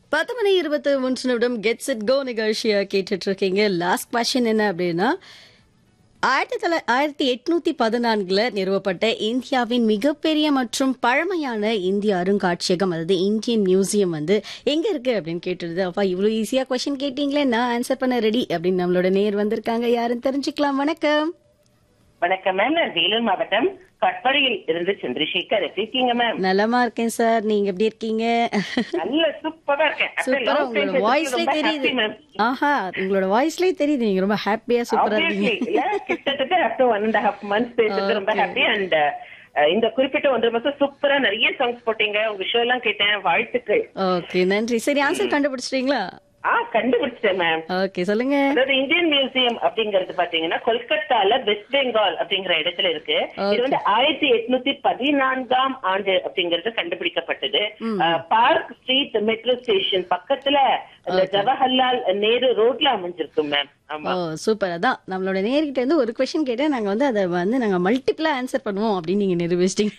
பத்து மணி இருபத்தி ஒன்று நிமிடம் கெட்ஸ் இட் கோ நிகழ்ச்சியா கேட்டுட்டு இருக்கீங்க லாஸ்ட் கொஸ்டின் என்ன அப்படின்னா ஆயிரத்தி தொள்ள ஆயிரத்தி எட்நூத்தி பதினான்குல நிறுவப்பட்ட இந்தியாவின் மிகப்பெரிய மற்றும் பழமையான இந்திய அருங்காட்சியகம் அதாவது இந்தியன் மியூசியம் வந்து எங்க இருக்கு அப்படின்னு கேட்டுருது அப்பா இவ்வளவு ஈஸியா கொஸ்டின் கேட்டீங்களே நான் ஆன்சர் பண்ண ரெடி அப்படின்னு நம்மளோட நேர் வந்திருக்காங்க யாருன்னு தெரிஞ்சுக்கலாம் வணக்கம் வணக்கம் மேம் நான் வேலூர் மாவட்டம் கட்பறையில் இருந்து சந்திரசேகர் எப்படி இருக்கீங்க மேம் நலமா இருக்கேன் சார் நீங்க எப்படி இருக்கீங்க நல்ல சூப்பரா இருக்கேன் After சூப்பரா long time உங்களோட பேசுறது வாய்ஸ்லயே ரொம்ப தெரியுது happy, ma'am. ஆஹா உங்களோட வாய்ஸ்லயே தெரியுது நீங்க ரொம்ப ஹாப்பியா சூப்பரா Obviously, இருக்கீங்க இல்ல, கிட்டத்தட்ட after one and half months பேசுறது ரொம்ப Okay. ஹாப்பி அண்ட் இந்த குறிப்பிட்ட ஒன்றரை மாசம் சூப்பரா நிறைய சாங்ஸ் போட்டீங்க உங்க ஷோ எல்லாம் கேட்டேன் வாழ்த்துக்கள் ஓகே நன்றி சரி ஆன்சர் கண்டுபிடிச்சிட்டீங்களா ஆ கண்டுபிடிச்சிட்டேன் மேம் ஓகே சொல்லுங்க அதாவது இந்தியன் மியூசியம் அப்படிங்கறது பாத்தீங்கன்னா கொல்கத்தால வெஸ்ட் பெங்கால் அப்படிங்கிற இடத்துல இருக்கு இது வந்து ஆயிரத்தி எட்நூத்தி பதினான்காம் ஆண்டு அப்படிங்கறது கண்டுபிடிக்கப்பட்டது பார்க் ஸ்ட்ரீட் மெட்ரோ ஸ்டேஷன் பக்கத்துல இந்த ஜவஹர்லால் நேரு ரோட்ல அமைஞ்சிருக்கு மேம் ஆமா ஓ சூப்பர் அதான் நம்மளோட நேர்கிட்ட இருந்து ஒரு கொஸ்டின் கேட்டேன் நாங்க வந்து அதை வந்து நாங்க மல்டிபிளா ஆன்சர் பண்ணுவோம் அப்படின்னு நீங்க நிரூபிச்சிட்டீங்க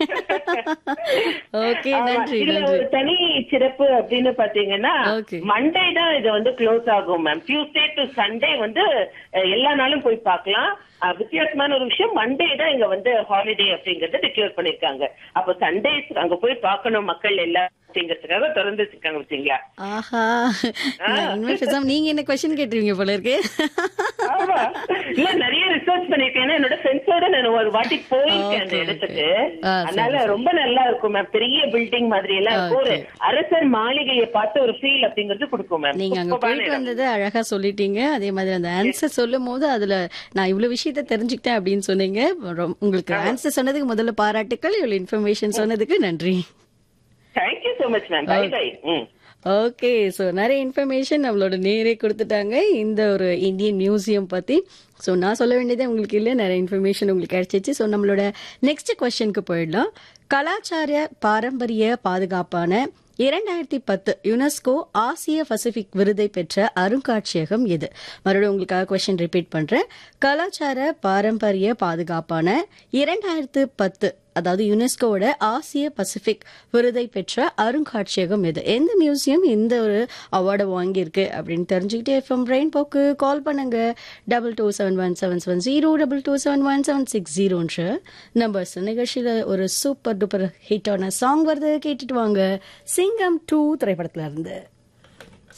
ஓகே ஆமா, நன்றி இதுல நன்றி ஒரு தனி சிறப்பு அப்படின்னு பாத்தீங்கன்னா Okay. மண்டே தான் இது வந்து க்ளோஸ் ஆகும் மேம் டியூஸ்டே டு சண்டே வந்து அஹ், எல்லா நாளும் போய் பார்க்கலாம் அஹ், வித்தியாசமான ஒரு விஷயம் மண்டே தான் இங்க வந்து ஹாலிடே அப்படிங்கறத டிக்ளேர் பண்ணிருக்காங்க அப்போ சண்டேஸ் அங்க போய் பார்க்கணும் மக்கள் எல்லாம் அப்படிங்கறதுக்காக திறந்து வச்சிருக்காங்க பாத்தீங்களா ஆஹா நான் உண்மை பேசாம நீங்க என்ன கொஸ்டின் கேட்டுருவீங்க போல இருக்கு ஆமா இல்ல நிறைய ரிசர்ச் பண்ணிருக்கேன் ஏன்னா என்னோட ஃப்ரெண்ட்ஸோட நான் ஒரு வாட்டி போயிருக்கேன் அந்த Okay, இடத்துக்கு okay. ஆ, சரி, அதனால ரொம்ப நல்லா இருக்கும் மேம் பெரிய பில்டிங் மாதிரி எல்லாம் இருக்கும் ஒரு அரசர் மாளிகையை பார்த்து ஒரு ஃபீல் அப்படிங்கறது கொடுக்கும் மேம் நீங்க அங்க போயிட்டு வந்தது அழகா சொல்லிட்டீங்க அதே மாதிரி அந்த ஆன்சர் சொல்லும் போது அதுல நான் இவ்வளவு விஷயத்த தெரிஞ்சுக்கிட்டேன் அப்படின்னு சொன்னீங்க ரொம்- உங்களுக்கு ஆன்சர் சொன்னதுக்கு முதல்ல பாராட்டுக்கள் இவ்வளவு இன்ஃபர்மேஷன் சொன்னதுக்கு நன்றி thank you so much ma'am bye bye hmm okay so நிறைய இன்ஃபர்மேஷன் நம்மளோட நேரே கொடுத்துட்டாங்க இந்த ஒரு இந்தியன் மியூசியம் பத்தி ஸோ நான் சொல்ல வேண்டியதே உங்களுக்கு இல்லை நிறைய இன்ஃபர்மேஷன் உங்களுக்கு கிடைச்சிச்சு ஸோ நம்மளோட நெக்ஸ்ட் கொஸ்டினுக்கு போயிடலாம் கலாச்சார பாரம்பரிய பாதுகாப்பான இரண்டாயிரத்தி பத்து யுனெஸ்கோ ஆசிய பசிபிக் விருதை பெற்ற அருங்காட்சியகம் எது மறுபடியும் உங்களுக்காக கொஸ்டின் ரிப்பீட் பண்றேன் கலாச்சார பாரம்பரிய பாதுகாப்பான இரண்டாயிரத்து பத்து அதாவது யுனெஸ்கோவோட ஆசிய பசிபிக் விருதை பெற்ற அருங்காட்சியகம் எது எந்த மியூசியம் இந்த ஒரு அவார்டை வாங்கியிருக்கு அப்படின்னு தெரிஞ்சுக்கிட்டு எஃப்எம் பிரெயின் போக்கு கால் பண்ணுங்க double two seven one seven seven zero double two seven one seven six ஜீரோன்ற நம்பர்ஸ் நிகழ்ச்சியில் ஒரு சூப்பர் டூப்பர் ஹிட்டான சாங் வருது கேட்டுட்டு வாங்க சிங்கம் டூ திரைப்படத்துல இருந்து